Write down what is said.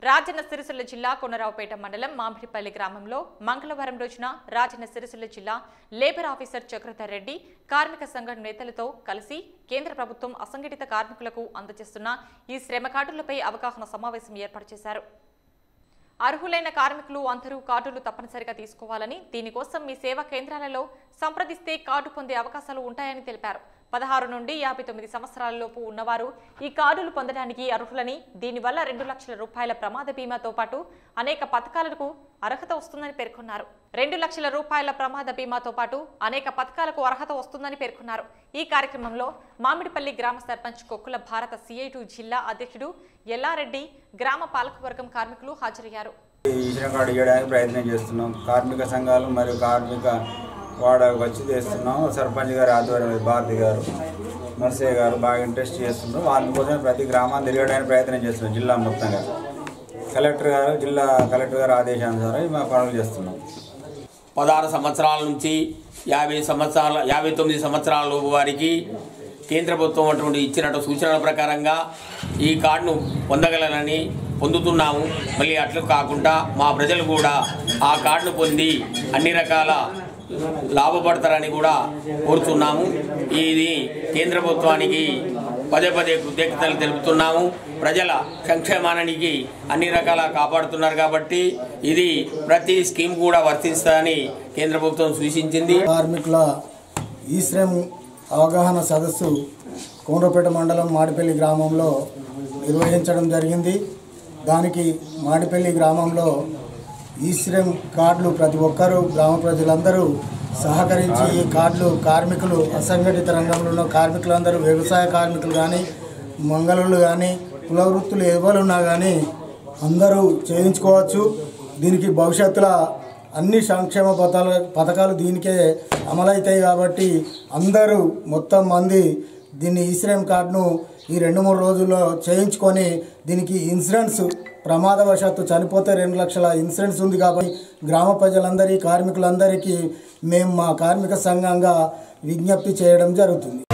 రాజన్న సిరిసిల్ల జిల్లా కొనరావుపేట మండలం మామిడిపల్లి గ్రామంలో మంగళవారం రోజున రాజన్న సిరిసిల్ల జిల్లా లేబర్ ఆఫీసర్ చక్రధర్ రెడ్డి కార్మిక సంఘం నేతలతో కలిసి కేంద్ర ప్రభుత్వం అసంఘటిత కార్మికులకు అందజేస్తున్న ఈ శ్రమ కార్డులపై అవగాహన సమావేశం ఏర్పాటు చేశారు అర్హులైన కార్మికులు అందరూ కార్డులు తప్పనిసరిగా తీసుకోవాలని దీనికోసం మీ సేవా కేంద్రాలలో సంప్రదిస్తే కార్డు పొందే అవకాశాలు ఉంటాయని తెలిపారు పదహారు నుండి యాభై తొమ్మిది సంవత్సరాలలోపు ఉన్నవారు ఈ కార్డులు పొందడానికి అర్హులని దీనివల్ల రెండు లక్షల రూపాయల ప్రమాద బీమాతో పాటు అనేక పథకాలకు అర్హత వస్తుందని పేర్కొన్నారు రెండు లక్షల రూపాయల ప్రమాద బీమాతో పాటు అనేక పథకాలకు అర్హత వస్తుందని పేర్కొన్నారు ఈ కార్యక్రమంలో మామిడిపల్లి గ్రామ సర్పంచ్ కొక్కుల భారత సిఐటు జిల్లా అధ్యక్షుడు ఎల్లారెడ్డి గ్రామ పాలకవర్గం కార్మికులు హాజరయ్యారు ఇచ్చిన కార్డు ఇవ్వడానికి ప్రయత్నం చేస్తున్నాం కార్మిక సంఘాలు మరియు కార్మిక వాడ వచ్చి చేస్తున్నాం సర్పంచ్ గారు ఆధ్వర్యంలో భారతి గారు నర్సయ్య గారు బాగా ఇంట్రెస్ట్ చేస్తున్నారు వాళ్ళ కోసం ప్రతి గ్రామాన్ని తిరగడానికి ప్రయత్నం చేస్తున్నాం జిల్లా మొత్తంగా కలెక్టర్ గారు జిల్లా కలెక్టర్ గారు ఆదేశానుసారం మా పనులు చేస్తున్నాం పదహారు సంవత్సరాల నుంచి యాభై సంవత్సరాల యాభై తొమ్మిది సంవత్సరాల లోపు వారికి కేంద్ర ప్రభుత్వం అటువంటి ఇచ్చినట్టు సూచనల ప్రకారంగా ఈ కార్డును పొందగలనని పొందుతున్నాము మళ్ళీ అట్లు కాకుండా మా ప్రజలు కూడా ఆ కార్డును పొంది అన్ని రకాల లాభపడతారని కూడా కోరుతున్నాము ఇది కేంద్ర ప్రభుత్వానికి పదే పదే కృతజ్ఞతలు తెలుపుతున్నాము ప్రజల సంక్షేమానికి అన్ని రకాల కాపాడుతున్నారు కాబట్టి ఇది ప్రతి స్కీమ్ కూడా వర్తిస్తుందని కేంద్ర ప్రభుత్వం సూచించింది కార్మికుల ఈ శ్రమ్ అవగాహన సదస్సు కోనరపేట మండలం మాడిపల్లి గ్రామంలో నిర్వహించడం జరిగింది దానికి మాడిపల్లి గ్రామంలో ఈ శ్రమ్ కార్డులు ప్రతి ఒక్కరూ గ్రామ ప్రజలందరూ సహకరించి ఈ కార్డులు కార్మికులు అసంఘటిత రంగంలో ఉన్న కార్మికులందరూ వ్యవసాయ కార్మికులు కానీ మంగళులు కానీ కుల వృత్తులు ఎవరున్నా కానీ అందరూ చేయించుకోవచ్చు దీనికి భవిష్యత్తులో అన్ని సంక్షేమ పథకాలు పథకాలు దీనికే అమలవుతాయి కాబట్టి అందరూ మొత్తం మంది దీన్ని ఈశ్రమ్ కార్డును ఈ రెండు మూడు రోజుల్లో చేయించుకొని దీనికి ఇన్సూరెన్స్ ప్రమాదవశాత్తు చనిపోతే రెండు లక్షల ఇన్సూరెన్స్ ఉంది కాబట్టి గ్రామ ప్రజలందరి కార్మికులందరికీ మేము మా కార్మిక సంఘంగా విజ్ఞప్తి చేయడం జరుగుతుంది